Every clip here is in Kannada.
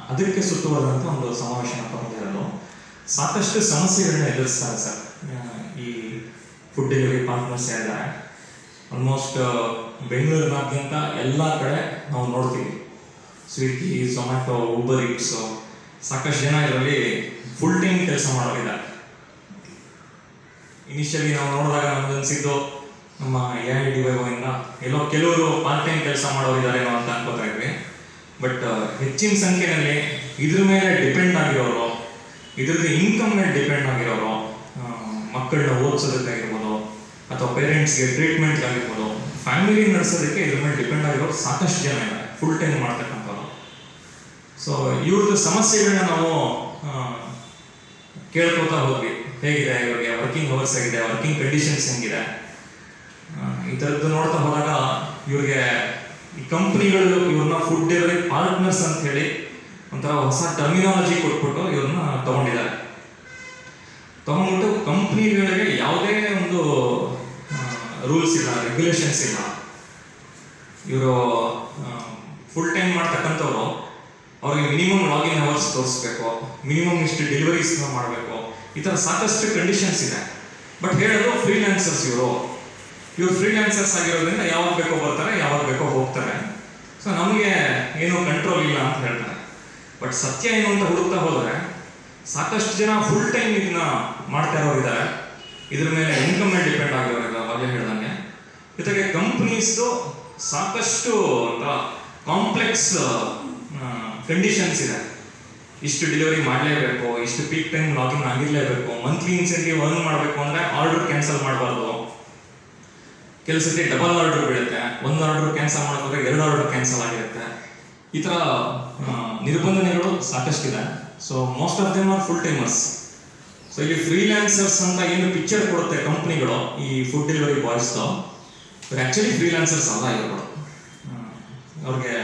ಅದಕ್ಕೆ ಸುತ್ತುವರೆದಂಥ ಒಂದು ಸಮಾವೇಶನ ತಗೊಂಡಿರೋದು ಸಾಕಷ್ಟು ಸಮಸ್ಯೆಗಳನ್ನ ಎದುರಿಸ್ತಾರೆ ಸರ್ ಆ, ಈ ಫುಡ್ ಡೆಲಿವರಿ ಪಾರ್ಟ್ನರ್ಸ್ ಇದ್ದಾರೆ ಆಲ್ಮೋಸ್ಟ್ ಬೆಂಗಳೂರಿನಾದ್ಯಂತ ಎಲ್ಲ ಕಡೆ ನಾವು ನೋಡ್ತೀವಿ ಸ್ವಿಗ್ಗಿ ಝೊಮ್ಯಾಟೊ ಊಬರ್ ಈಟ್ಸು ಸಾಕಷ್ಟು ಜನ ಇದರಲ್ಲಿ ಫುಲ್ ಟೈಮ್ ಕೆಲಸ ಮಾಡೋರಿದ್ದಾರೆ ಇನಿಷಿಯಲಿ ನಾವು ನೋಡಿದಾಗ ನಮ್ಗೆ ಅನ್ಸಿದ್ದು ನಮ್ಮ ಎ ಐ ಡಿ ಇಂದ ಎಲ್ಲೋ ಕೆಲವರು ಪಾರ್ಟ್ ಟೈಮ್ ಕೆಲಸ ಮಾಡೋರಿದ್ದಾರೇನೋ ಅಂತ ಅನ್ಕೋತಾ ಇದ್ವಿ ಬಟ್ ಹೆಚ್ಚಿನ ಸಂಖ್ಯೆಯಲ್ಲಿ ಇದ್ರ ಮೇಲೆ ಡಿಪೆಂಡ್ ಆಗಿರೋರು ಇದ್ರದ್ದು ಇನ್ಕಮ್ ಮೇಲೆ ಡಿಪೆಂಡ್ ಆಗಿರೋರು ಆ, ಮಕ್ಕಳನ್ನ ಓದಿಸೋದಕ್ಕಾಗಿರ್ಬೋದು ಅಥವಾ ಪೇರೆಂಟ್ಸ್ಗೆ ಟ್ರೀಟ್ಮೆಂಟ್ ಆಗಿರ್ಬೋದು ಫ್ಯಾಮಿಲಿ ನಡೆಸೋದಕ್ಕೆ ಇದ್ರ ಮೇಲೆ ಡಿಪೆಂಡ್ ಆಗಿರೋರು ಸಾಕಷ್ಟು ಜನ ಇದ್ದಾರೆ ಫುಲ್ ಟೈಮ್ ಮಾಡ್ತಕ್ಕಂಥವ್ರು ಸೊ ಇವ್ರದ್ದು ಸಮಸ್ಯೆಗಳನ್ನ ನಾವು ಆ, ಕೇಳ್ಕೊತಾ ಹೋದ್ವಿ ಹೇಗಿದೆ ಇವ್ರಿಗೆ ವರ್ಕಿಂಗ್ ಅವರ್ಸ್ ಆಗಿದೆ ವರ್ಕಿಂಗ್ ಕಂಡೀಷನ್ಸ್ ಹೆಂಗಿದೆ ಆ, ಈ ಥರದ್ದು ನೋಡ್ತಾ ಹೋದಾಗ ಇವ್ರಿಗೆ ಈ ಕಂಪ್ನಿಗಳು ಇವ್ರನ್ನ ಫುಡ್ ಡೆಲಿವರಿ ಪಾರ್ಟ್ನರ್ಸ್ ಅಂತ ಹೇಳಿ ಒಂಥರ ಹೊಸ ಟರ್ಮಿನಾಲಜಿ ಕೊಟ್ಬಿಟ್ಟು ಇವ್ರನ್ನ ತಗೊಂಡಿದ್ದಾರೆ ತಗೊಂಡ್ಬಿಟ್ಟು ಕಂಪ್ನಿಗಳಿಗೆ ಯಾವುದೇ ಒಂದು ರೂಲ್ಸ್ ಇಲ್ಲ ರೆಗ್ಯುಲೇಷನ್ಸ್ ಇಲ್ಲ ಇವರು ಫುಲ್ ಟೈಮ್ ಮಾಡ್ತಕ್ಕಂಥವ್ರು ಅವ್ರಿಗೆ ಮಿನಿಮಮ್ ಲಾಗಿನ್ ಅವರ್ಸ್ ತೋರಿಸ್ಬೇಕು ಮಿನಿಮಮ್ ಇಷ್ಟು ಡೆಲಿವರೀಸ್ ಮಾಡಬೇಕು ಈ ಥರ ಸಾಕಷ್ಟು ಕಂಡೀಷನ್ಸ್ ಇದೆ ಬಟ್ ಹೇಳೋದು ಫ್ರೀಲ್ಯಾನ್ಸರ್ಸ್ ಇವರು ಇವ್ರು ಫ್ರೀಲ್ಯಾನ್ಸರ್ಸ್ ಆಗಿರೋದ್ರಿಂದ ಯಾವಾಗ ಬೇಕೋ ಬರ್ತಾರೆ ಯಾವಾಗ ಬೇಕೋ ಹೋಗ್ತಾರೆ ಸೊ ನಮಗೆ ಏನೂ ಕಂಟ್ರೋಲ್ ಇಲ್ಲ ಅಂತ ಹೇಳ್ತಾರೆ ಬಟ್ ಸತ್ಯ ಏನು ಅಂತ ಹುಡುಕ್ತಾ ಹೋದರೆ ಸಾಕಷ್ಟು ಜನ ಫುಲ್ ಟೈಮ್ ಇದನ್ನ ಮಾಡ್ತಾ ಇರೋರಿದ್ದಾರೆ ಇದ್ರ ಮೇಲೆ ಇನ್ಕಮ್ ಮೇಲೆ ಡಿಪೆಂಡ್ ಆಗಿರೋರಿಲ್ಲ ಅವಾಗಲೇ ಹೇಳ್ದಂಗೆ ಜೊತೆಗೆ ಕಂಪ್ನೀಸ್ದು ಸಾಕಷ್ಟು ಅಂತ ಕಾಂಪ್ಲೆಕ್ಸ್ ಕಂಡೀಷನ್ಸ್ ಇದೆ ಇಷ್ಟು ಡೆಲಿವರಿ ಮಾಡಲೇಬೇಕು ಇಷ್ಟು ಪೀಕ್ ಟೈಮ್ ಲಾಗಿನ್ ಆಗಿರಲೇಬೇಕು ಮಂತ್ಲಿ ಇನ್ಸೆಂಟಿವ್ ಅರ್ನ್ ಮಾಡಬೇಕು ಅಂದರೆ ಆರ್ಡರ್ ಕ್ಯಾನ್ಸಲ್ ಮಾಡಬಾರ್ದು ಕೆಲಸಕ್ಕೆ ಡಬಲ್ ಆರ್ಡರ್ ಬೀಳುತ್ತೆ ಒಂದು ಆರ್ಡರ್ ಕ್ಯಾನ್ಸಲ್ ಮಾಡೋದ್ರೆ ಎರಡು ಆರ್ಡರ್ ಕ್ಯಾನ್ಸಲ್ ಆಗಿರುತ್ತೆ ಈ ಥರ ಆ, ನಿರ್ಬಂಧನೆಗಳು ಸಾಕಷ್ಟಿದೆ so most of them are full timers so ಇಲ್ಲಿ ಫ್ರೀಲ್ಯಾನ್ಸರ್ಸ್ ಅಂತ ಏನು ಪಿಕ್ಚರ್ ಕೊಡುತ್ತೆ ಕಂಪ್ನಿಗಳು ಈ ಫುಡ್ ಡೆಲಿವರಿ ಬಾಯ್ಸ್ದು ಆ್ಯಕ್ಚುಲಿ ಫ್ರೀಲ್ಯಾನ್ಸರ್ಸ್ ಅಲ್ಲ ಇವರು ಅವ್ರಿಗೆ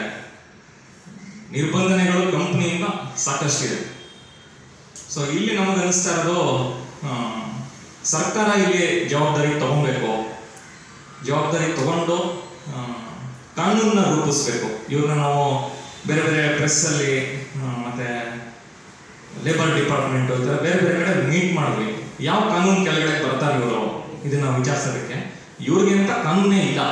ನಿರ್ಬಂಧನೆಗಳು ಕಂಪ್ನಿಯಿಂದ ಸಾಕಷ್ಟಿದೆ ಸೊ ಇಲ್ಲಿ ನಮಗೆ ಅನಿಸ್ತಾ ಇರೋದು ಆ, ಸರ್ಕಾರ ಇಲ್ಲಿ ಜವಾಬ್ದಾರಿ ತಗೊಬೇಕು ಜವಾಬ್ದಾರಿ ತಗೊಂಡು ಆ, ಕಾನೂನನ್ನ ರೂಪಿಸ್ಬೇಕು ಇವ್ರನ್ನ ನಾವು ಬೇರೆ ಬೇರೆ ಪ್ರೆಸ್ಸಲ್ಲಿ ಮತ್ತೆ ಲೇಬರ್ ಡಿಪಾರ್ಟ್ಮೆಂಟ್ ಈ ಥರ ಬೇರೆ ಬೇರೆ ಕಡೆ ಮೀಟ್ ಮಾಡಿದ್ವಿ ಯಾವ ಕಾನೂನು ಕೆಳಗಡೆ ಬರ್ತಾರೆ ಇವರು ಇದನ್ನ ವಿಚಾರಿಸೋದಕ್ಕೆ ಇವ್ರಿಗೆ ಅಂತ ಕಾನೂನೇ ಇಲ್ಲ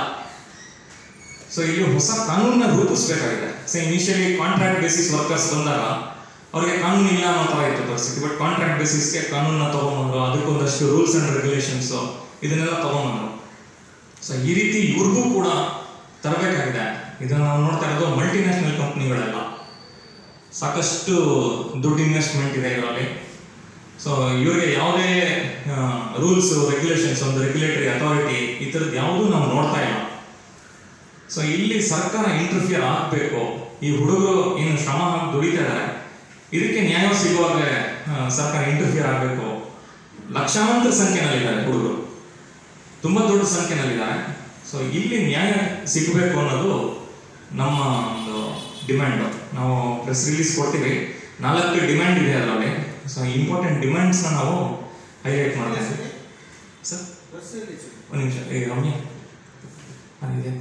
ಸೊ ಇಲ್ಲಿ ಹೊಸ ಕಾನೂನನ್ನ ರೂಪಿಸಬೇಕಾಗಿದೆ so initially contract basis workers ಬಂದಾಗ ಅವ್ರಿಗೆ ಕಾನೂನು ಇಲ್ಲ ಅನ್ನೋ ಥರ ಇತ್ತು ಪರಿಸ್ಥಿತಿ ಬಟ್ ಕಾಂಟ್ರಾಕ್ಟ್ ಬೇಸಿಸ್ಗೆ ಕಾನೂನನ್ನ ತಗೊಂಬಂದ್ರು ಅದಕ್ಕೊಂದಷ್ಟು ರೂಲ್ಸ್ ಅಂಡ್ ರೆಗ್ಯುಲೇಷನ್ಸ್ ಇದನ್ನೆಲ್ಲ ತಗೊಂಬಂದ್ರು ಸೊ ಈ ರೀತಿ ಇವ್ರಿಗೂ ಕೂಡ ತರಬೇಕಾಗಿದೆ ಇದನ್ನ ನಾವು ನೋಡ್ತಾ ಇರೋದು ಮಲ್ಟಿನ್ಯಾಷನಲ್ ಕಂಪ್ನಿಗಳೆಲ್ಲ ಸಾಕಷ್ಟು ದುಡ್ಡು ಇನ್ವೆಸ್ಟ್ಮೆಂಟ್ ಇದೆ ಇದರಲ್ಲಿ ಸೊ ಇವರಿಗೆ ಯಾವುದೇ ರೂಲ್ಸ್ ರೆಗ್ಯುಲೇಷನ್ಸ್ ಒಂದು ರೆಗ್ಯುಲೇಟರಿ ಅಥಾರಿಟಿ ಈ ಥರದ್ದು ಯಾವುದೂ ನಾವು ನೋಡ್ತಾ ಇಲ್ಲ ಸೊ ಇಲ್ಲಿ ಸರ್ಕಾರ ಇಂಟರ್ಫಿಯರ್ ಆಗಬೇಕು ಈ ಹುಡುಗರು ಏನು ಶ್ರಮ ಹಾಕಿ ದುಡಿತಾ ಇದ್ದಾರೆ ಇದಕ್ಕೆ ನ್ಯಾಯ ಸಿಗುವಾಗ ಆ, ಸರ್ಕಾರ ಇಂಟರ್ಫಿಯರ್ ಆಗಬೇಕು ಲಕ್ಷಾಂತರ ಸಂಖ್ಯೆನಲ್ಲಿದ್ದಾರೆ ಹುಡುಗರು ತುಂಬಾ ದೊಡ್ಡ ಸಂಖ್ಯೆನಲ್ಲಿದ್ದಾರೆ ಸೊ ಇಲ್ಲಿ ನ್ಯಾಯ ಸಿಗಬೇಕು ಅನ್ನೋದು ನಮ್ಮ ಒಂದು ಡಿಮ್ಯಾಂಡ್ ನಾವು ಪ್ರೆಸ್ ರಿಲೀಸ್ ಕೊಡ್ತೀವಿ ನಾಲ್ಕು ಡಿಮ್ಯಾಂಡ್ ಇದೆ ಅದರಲ್ಲಿ ಸೊ ಇಂಪಾರ್ಟೆಂಟ್ ಡಿಮ್ಯಾಂಡ್ಸ್ನ ನಾವು ಹೈಲೈಟ್ ಮಾಡ್ತೇವೆ ಸರ್ ಒಂದು ನಿಮಿಷ ಈ ರಮ್ಯ ಅದಿದೆ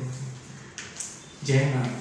ಜಯಣ್ಣ ಅಂತ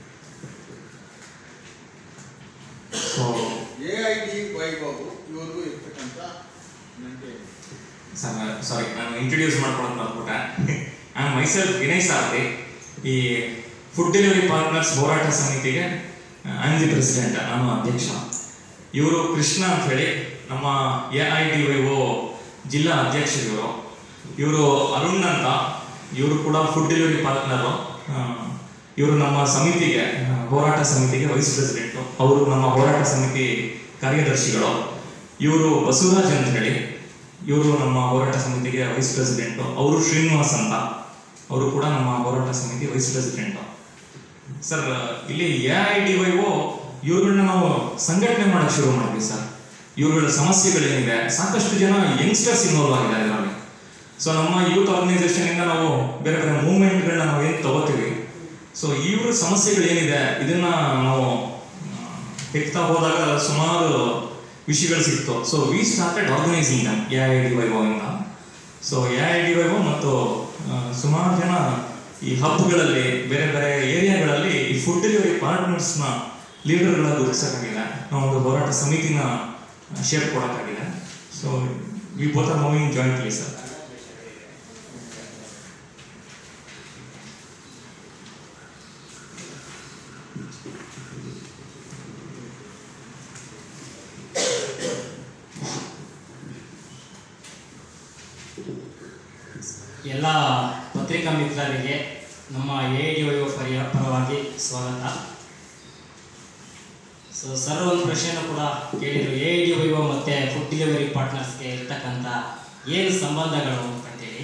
so A I D Vaibhav ಇವ್ರಿಗೂ ಇರ್ತಕ್ಕಂಥ ನನಗೆ ಸಾರಿ ನಾನು ಇಂಟ್ರೊಡ್ಯೂಸ್ ಮಾಡ್ಕೊಳಕ್ ಮರ್ತ್ಬಿಟ್ಟೆ ನಾನು ಮೈಸೆಲ್ಫ್ ವಿನಯ್ ಸಾರಥಿ ಈ ಫುಡ್ ಡೆಲಿವರಿ ಪಾರ್ಟ್ನರ್ಸ್ ಹೋರಾಟ ಸಮಿತಿಗೆ ಆನ್ ದಿ ಪ್ರೆಸಿಡೆಂಟ್ ನಾನು ಅಧ್ಯಕ್ಷ ಇವರು ಕೃಷ್ಣ ಅಂತ ಹೇಳಿ ನಮ್ಮ A I D Y O ಜಿಲ್ಲಾ ಅಧ್ಯಕ್ಷರು ಇವರು ಇವರು ಅರುಣ್ ಅಂತ ಇವರು ಕೂಡ ಫುಡ್ ಡೆಲಿವರಿ ಪಾರ್ಟ್ನರು ಇವರು ನಮ್ಮ ಸಮಿತಿಗೆ ಆ, ಹೋರಾಟ ಸಮಿತಿಗೆ ವೈಸ್ ಪ್ರೆಸಿಡೆಂಟು ಅವರು ನಮ್ಮ ಹೋರಾಟ ಸಮಿತಿ ಕಾರ್ಯದರ್ಶಿಗಳು ಇವರು ಬಸವರಾಜ್ ಅಂತ ಹೇಳಿ ಇವರು ನಮ್ಮ ಹೋರಾಟ ಸಮಿತಿಗೆ ವೈಸ್ ಪ್ರೆಸಿಡೆಂಟು ಅವರು ಶ್ರೀನಿವಾಸ್ ಅಂತ ಅವರು ಕೂಡ ನಮ್ಮ ಹೋರಾಟ ಸಮಿತಿ ವೈಸ್ ಪ್ರೆಸಿಡೆಂಟು ಸರ್ ಇಲ್ಲಿ A I D Y O ಇವ್ರುಗಳನ್ನ ನಾವು ಸಂಘಟನೆ ಮಾಡಕ್ ಶುರು ಮಾಡಿದ್ವಿ ಸರ್ ಇವ್ರುಗಳ ಸಮಸ್ಯೆಗಳೇನಿದೆ ಸಾಕಷ್ಟು ಜನ ಯಂಗ್ಸ್ಟರ್ಸ್ ಇನ್ವಾಲ್ವ್ ಆಗಿದ್ದಾರೆ ಇದರಲ್ಲಿ ಸೊ ನಮ್ಮ ಯೂತ್ ಆರ್ಗನೈಸೇಷನ್ ಇಂದ ನಾವು ಬೇರೆ ಬೇರೆ ಮೂವ್ಮೆಂಟ್ಗಳನ್ನ ನಾವು ಏನು ತಗೋತೀವಿ ಸೊ ಇವ್ರ ಸಮಸ್ಯೆಗಳು ಏನಿದೆ ಇದನ್ನ ನಾವು ಹೆಕ್ತಾ ಹೋದಾಗ ಸುಮಾರು ವಿಷಯಗಳು ಸಿಕ್ತು so we started organising them A I D Y ಇಂದ so A I D Y ಮತ್ತು ಆ, ಸುಮಾರು ಜನ ಈ ಹಬ್ಗಳಲ್ಲಿ ಬೇರೆ ಬೇರೆ ಏರಿಯಾಗಳಲ್ಲಿ ಈ ಫುಡ್ ಡೆಲಿವರಿ ಪಾರ್ಟ್ನರ್ಸ್ನ ಲೀಡರ್ಗಳ ಗುರುತಿಸೋಕ್ಕಾಗಿಲ್ಲ ನಾವು ಒಂದು ಹೋರಾಟ ಸಮಿತಿನ ಶೇಪ್ ಕೊಡೋಕ್ಕಾಗಿಲ್ಲ so we both are moving jointly sir ಎಲ್ಲ ಪತ್ರಿಕಾ ಮಿತ್ರರಿಗೆ ನಮ್ಮ ಎ ಡಿ ವೈ ಪರಿಯ ಪರವಾಗಿ ಸ್ವಾಗತ ಸೊ ಸರ್ ಒಂದು ಪ್ರಶ್ನೆಯನ್ನು ಕೂಡ ಕೇಳಿದರು ಎ ಡಿ ವೈ ಮತ್ತು ಫುಡ್ ಡೆಲಿವರಿ ಪಾರ್ಟ್ನರ್ಸ್ಗೆ ಇರ್ತಕ್ಕಂಥ ಏನು ಸಂಬಂಧಗಳು ಅಂತೇಳಿ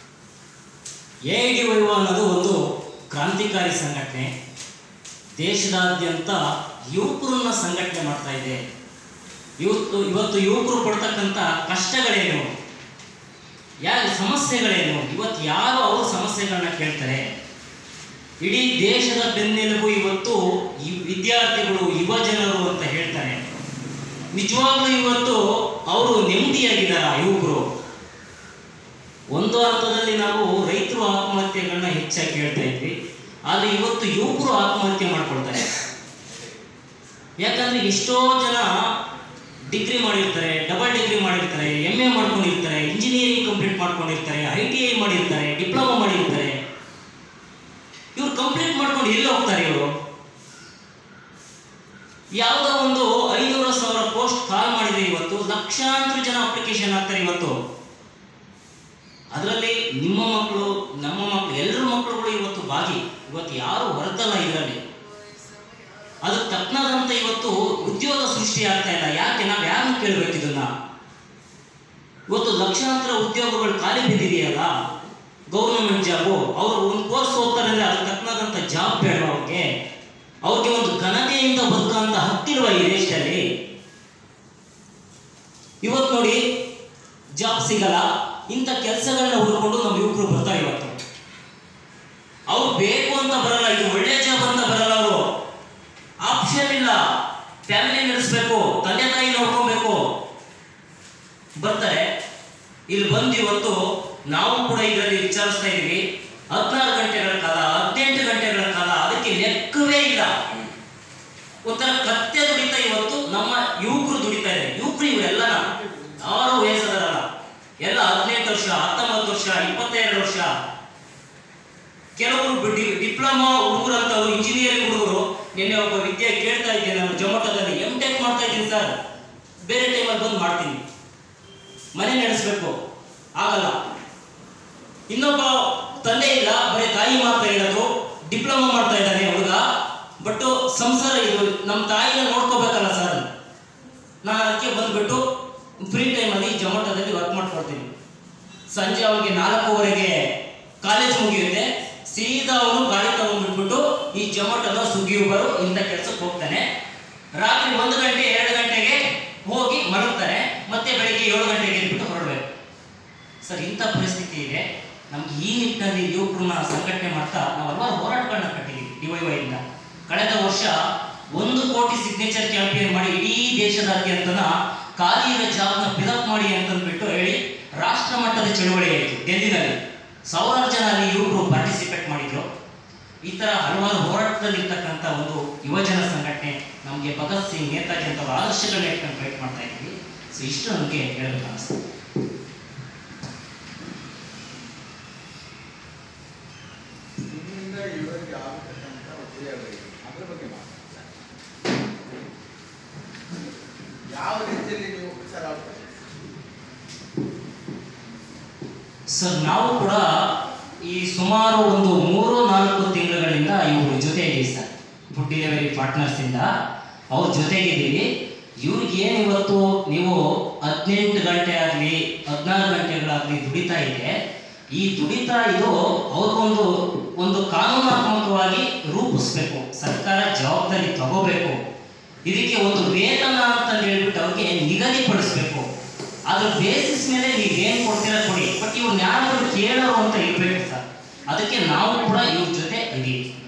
ಎ ಡಿ ವೈ ಅನ್ನೋದು ಒಂದು ಕ್ರಾಂತಿಕಾರಿ ಸಂಘಟನೆ ದೇಶದಾದ್ಯಂತ ಯುವಕರನ್ನ ಸಂಘಟನೆ ಮಾಡ್ತಾ ಇದೆ ಇವತ್ತು ಇವತ್ತು ಯುವಕರು ಪಡ್ತಕ್ಕಂಥ ಕಷ್ಟಗಳೇನು ಯಾರ ಸಮಸ್ಯೆಗಳೇನು ಇವತ್ತು ಯಾರು ಅವ್ರ ಸಮಸ್ಯೆಗಳನ್ನ ಕೇಳ್ತಾರೆ ಇಡೀ ದೇಶದ ಬೆನ್ನೆಲುಬು ಇವತ್ತು ಈ ವಿದ್ಯಾರ್ಥಿಗಳು ಯುವ ಜನರು ಅಂತ ಹೇಳ್ತಾರೆ ನಿಜವಾಗ್ಲೂ ಇವತ್ತು ಅವರು ನೆಮ್ಮದಿಯಾಗಿದ್ದಾರ ಯುವಕರು ಒಂದು ಹಂತದಲ್ಲಿ ನಾವು ರೈತರು ಆತ್ಮಹತ್ಯೆಗಳನ್ನ ಹೆಚ್ಚಾಗಿ ಕೇಳ್ತಾ ಇದ್ವಿ ಆದರೆ ಇವತ್ತು ಯುವಕರು ಆತ್ಮಹತ್ಯೆ ಮಾಡ್ಕೊಳ್ತಾರೆ ಯಾಕಂದ್ರೆ ಎಷ್ಟೋ ಜನ ಡಿಗ್ರಿ ಮಾಡಿರ್ತಾರೆ ಡಬಲ್ ಡಿಗ್ರಿ ಮಾಡಿರ್ತಾರೆ ಎಮ್ ಎ ಮಾಡ್ಕೊಂಡಿರ್ತಾರೆ ಇಂಜಿನಿಯರಿಂಗ್ ಕಂಪ್ಲೀಟ್ ಮಾಡ್ಕೊಂಡಿರ್ತಾರೆ ಐ ಟಿ ಐ ಮಾಡಿರ್ತಾರೆ ಡಿಪ್ಲೊಮಾ ಮಾಡಿರ್ತಾರೆ ಇವ್ರು ಕಂಪ್ಲೀಟ್ ಮಾಡ್ಕೊಂಡು ಎಲ್ಲಿ ಹೋಗ್ತಾರೆ ಇವರು ಯಾವುದೋ ಒಂದು ಐನೂರು ಸಾವಿರ ಪೋಸ್ಟ್ ಕಾಲ್ ಮಾಡಿದ್ರೆ ಇವತ್ತು ಲಕ್ಷಾಂತರ ಜನ ಅಪ್ಲಿಕೇಶನ್ ಹಾಕ್ತಾರೆ ಇವತ್ತು ಅದರಲ್ಲಿ ನಿಮ್ಮ ಮಕ್ಕಳು ನಮ್ಮ ಮಕ್ಕಳು ಎಲ್ಲರ ಮಕ್ಕಳುಗಳು ಇವತ್ತು ಭಾಗಿ ಇವತ್ತು ಯಾರು ಹೊರತಲ್ಲ ಇದರಲ್ಲಿ ಅದಕ್ಕೆ ತಕ್ಕನಾದಂತ ಇವತ್ತು ಉದ್ಯೋಗ ಸೃಷ್ಟಿ ಆಗ್ತಾ ಇಲ್ಲ ಯಾಕೆ ನಾವು ಯಾರನ್ನು ಕೇಳಬೇಕು ಇದನ್ನ ಇವತ್ತು ಲಕ್ಷಾಂತರ ಉದ್ಯೋಗಗಳು ಖಾಲಿ ಬಿದ್ದಿದೆಯಲ್ಲ ಗೌರ್ಮೆಂಟ್ ಜಾಬು ಅವರು ಒಂದು ಕೋರ್ಸ್ ಓದ್ತಾರೆ ಅಂದ್ರೆ ಅದಕ್ಕೆ ತಕ್ಕನಾದಂತ ಜಾಬ್ ಬೇಡ ಅವ್ರಿಗೆ ಅವ್ರಿಗೆ ಒಂದು ಘನತೆಯಿಂದ ಬದುಕಂತ ಹಕ್ಕಿಲ್ವ ಈ ದೇಶದಲ್ಲಿ ಇವತ್ತು ನೋಡಿ ಜಾಬ್ ಸಿಗಲ್ಲ ಇಂಥ ಕೆಲಸಗಳನ್ನ ಹುಡ್ಕೊಂಡು ನಮ್ಮ ಯುವಕರು ಬರ್ತಾರೆ ಇವತ್ತು ಅವ್ರು ಬೇಕು ಅಂತ ಬರಲ್ಲ ಇದು ಒಳ್ಳೆ ಜಾಬ್ ಅಂತ ಬರಲ್ಲ ಅವರು ಆಪ್ಷನ್ ಇಲ್ಲ ಫ್ಯಾಮಿಲಿ ನಡೆಸಬೇಕು ತಂದೆ ತಾಯಿ ನೋಡ್ಕೊಬೇಕು ಬರ್ತಾರೆ ಇಲ್ಲಿ ಬಂದು ಇವತ್ತು ನಾವು ಕೂಡ ಇದರಲ್ಲಿ ವಿಚಾರಿಸ್ತಾ ಇದೀವಿ ಹದಿನಾರು ಗಂಟೆಗಳ ಕಾಲ ಹದಿನೆಂಟು ಗಂಟೆಗಳ ಕಾಲ ಅದಕ್ಕೆ ಲೆಕ್ಕವೇ ಇಲ್ಲ ಒಂಥರ ಕತ್ತೆ ದುಡಿತ ಇವತ್ತು ನಮ್ಮ ಯುವಕರು ದುಡಿತಾ ಇದ್ದಾರೆ ಯುವಕರು ಇವರೆಲ್ಲನ ಯಾರು ವಯಸ್ಸದರಲ್ಲ ಎಲ್ಲ ಹದಿನೆಂಟು ವರ್ಷ ಹತ್ತೊಂಬತ್ತು ವರ್ಷ ಇಪ್ಪತ್ತೆರಡು ವರ್ಷ ಕೆಲವರು ಡಿ ಡಿಪ್ಲೊಮಾ ಹುಡುಗರು ಅಂತವ್ರು ಇಂಜಿನಿಯರಿಂಗ್ ಹುಡುಗರು ನಿನ್ನೆ ಒಬ್ಬ ವಿದ್ಯೆ ಕೇಳ್ತಾ ಇದ್ದೆ ನಾನು ಜೊಮಟೋದಲ್ಲಿ ಎಂ ಟೆಕ್ ಮಾಡ್ತಾ ಇದ್ದೀನಿ ಸರ್ ಬೇರೆ ಟೈಮಲ್ಲಿ ಬಂದು ಮಾಡ್ತೀನಿ ಮನೆ ನಡೆಸಬೇಕು ಆಗಲ್ಲ ಇನ್ನೊಬ್ಬ ತಂದೆ ಇಲ್ಲ ಬರೀ ತಾಯಿ ಮಾತ್ರ ಇರೋದು ಡಿಪ್ಲೊಮಾ ಮಾಡ್ತಾ ಇದ್ದಾನೆ ಹುಡುಗ ಬಟ್ ಸಂಸಾರ ಇದು ನಮ್ಮ ತಾಯಿನ ನೋಡ್ಕೋಬೇಕಲ್ಲ ಸರ್ ನಾನು ಅದಕ್ಕೆ ಬಂದ್ಬಿಟ್ಟು ಫ್ರೀ ಟೈಮಲ್ಲಿ ಜೊಮಟೋದಲ್ಲಿ ವರ್ಕ್ ಮಾಡ್ಕೊಡ್ತೀನಿ ಸಂಜೆ ಅವನಿಗೆ ನಾಲ್ಕೂವರೆಗೆ ಕಾಲೇಜ್ ಮುಗಿಯುತ್ತೆ ಸೀದಾ ಅವನು ಗಾಡಿ ತಗೊಂಡ್ಬಿಟ್ಬಿಟ್ಟು ಈ ಜೊಮಟೋದ ಸ್ವಿಗ್ಗಿ ಉಬರು ಇಂಥ ಕೆಲ್ಸಕ್ಕೆ ಹೋಗ್ತಾನೆ ರಾತ್ರಿ ಒಂದು ಗಂಟೆ ಎರಡು ಗಂಟೆಗೆ ಹೋಗಿ ಮಲಗ್ತಾನೆ ಮತ್ತೆ ಬೆಳಿಗ್ಗೆ ಏಳು ಗಂಟೆಗೆ ಎದ್ಬಿಟ್ಟು ಹೊರಡಬೇಕು ಸರ್ ಇಂಥ ಪರಿಸ್ಥಿತಿ ಇದೆ ನಮ್ಗೆ ಈ ನಿಟ್ಟಿನಲ್ಲಿ ಯುವಕರನ್ನ ಸಂಘಟನೆ ಮಾಡ್ತಾ ನಾವು ಹಲವಾರು ಹೋರಾಟಗಳನ್ನ ಕಟ್ಟಿದ್ದೀವಿ ಡಿವೈವೈ ಇಂದ ಕಳೆದ ವರ್ಷ ಒಂದು ಕೋಟಿ ಸಿಗ್ನೇಚರ್ ಕ್ಯಾಂಪೇನ್ ಮಾಡಿ ಇಡೀ ದೇಶದಾದ್ಯಂತನ ಖಾಲಿ ಇರೋ ಜಾಬ್ನ ಫಿಲಪ್ ಮಾಡಿ ಅಂತಂದ್ಬಿಟ್ಟು ಹೇಳಿ ರಾಷ್ಟ್ರ ಮಟ್ಟದ ಚಳುವಳಿ ಆಯಿತು ಡೆಲ್ಲಿನಲ್ಲಿ ಸಾವಿರಾರು ಜನ ಅಲ್ಲಿ ಯುವಕರು ಪಾರ್ಟಿಸಿಪೇಟ್ ಮಾಡಿದ್ರು ಈ ತರ ಹಲವಾರು ಹೋರಾಟದಲ್ಲಿ ಇರ್ತಕ್ಕಂಥ ಒಂದು ಯುವಜನ ಸಂಘಟನೆ ನಮಗೆ ಭಗತ್ ಸಿಂಗ್ ನೇತಾಜಿ ಅಂತ ಆದರ್ಶಗಳನ್ನ ಇಟ್ಕೊಂಡು ಫೈಟ್ ಮಾಡ್ತಾ ಇದ್ದೀವಿ ಸೊ ಇಷ್ಟು ನಮಗೆ ಹೇಳಬೇಕು ಅನಿಸ್ತದೆ ನಿಮ್ಮಿಂದ ಇವರಿಗೆ ಆಗತಕ್ಕಂಥ ಉಪಯೋಗ ಇದೆ ಅದ್ರ ಬಗ್ಗೆ ಮಾತಾಡ್ತಾರೆ ಯಾವ ರೀತಿಯಲ್ಲಿ ನೀವು ಸರ್ ಆಗ್ತದೆ ಸರ್ ನಾವು ಕೂಡ ಈ ಸುಮಾರು ಒಂದು ಮೂರು ನಾಲ್ಕು ತಿಂಗಳುಗಳಿಂದ ಇವ್ರ ಜೊತೆ ಇದೀವಿ ಸರ್ ಫುಡ್ ಡೆಲಿವರಿ ಪಾರ್ಟ್ನರ್ಸ್ ಇಂದ ಅವ್ರ ಜೊತೆಗಿದ್ದೀವಿ ಇವ್ರಿಗೆ ಏನು ಇವತ್ತು ನೀವು ಹದಿನೆಂಟು ಗಂಟೆ ಆಗಲಿ ಹದಿನಾರು ಗಂಟೆಗಳಾಗಲಿ ದುಡಿತಾ ಇದೆ ಈ ದುಡಿತಾ ಇದು ಅವ್ರಿಗೊಂದು ಒಂದು ಕಾನೂನಾತ್ಮಕವಾಗಿ ರೂಪಿಸ್ಬೇಕು ಸರ್ಕಾರ ಜವಾಬ್ದಾರಿ ತಗೋಬೇಕು ಇದಕ್ಕೆ ಒಂದು ವೇತನ ಅಂತ ಹೇಳ್ಬಿಟ್ಟು ಅವ್ರಿಗೆ ನಿಗದಿಪಡಿಸ್ಬೇಕು ಅದ್ರ ಬೇಸಿಸ್ ಮೇಲೆ ನೀವು ಏನ್ ಕೊಡ್ತೀರಾ ಕೊಡಿ ಬಟ್ ಇವ್ರು ಯಾರು ಕೇಳೋರು ಅಂತ ಇರ್ಬೇಕು ಸರ್ ಅದಕ್ಕೆ ನಾವು ಕೂಡ ಇವ್ರ ಜೊತೆ ಇದೀವಿ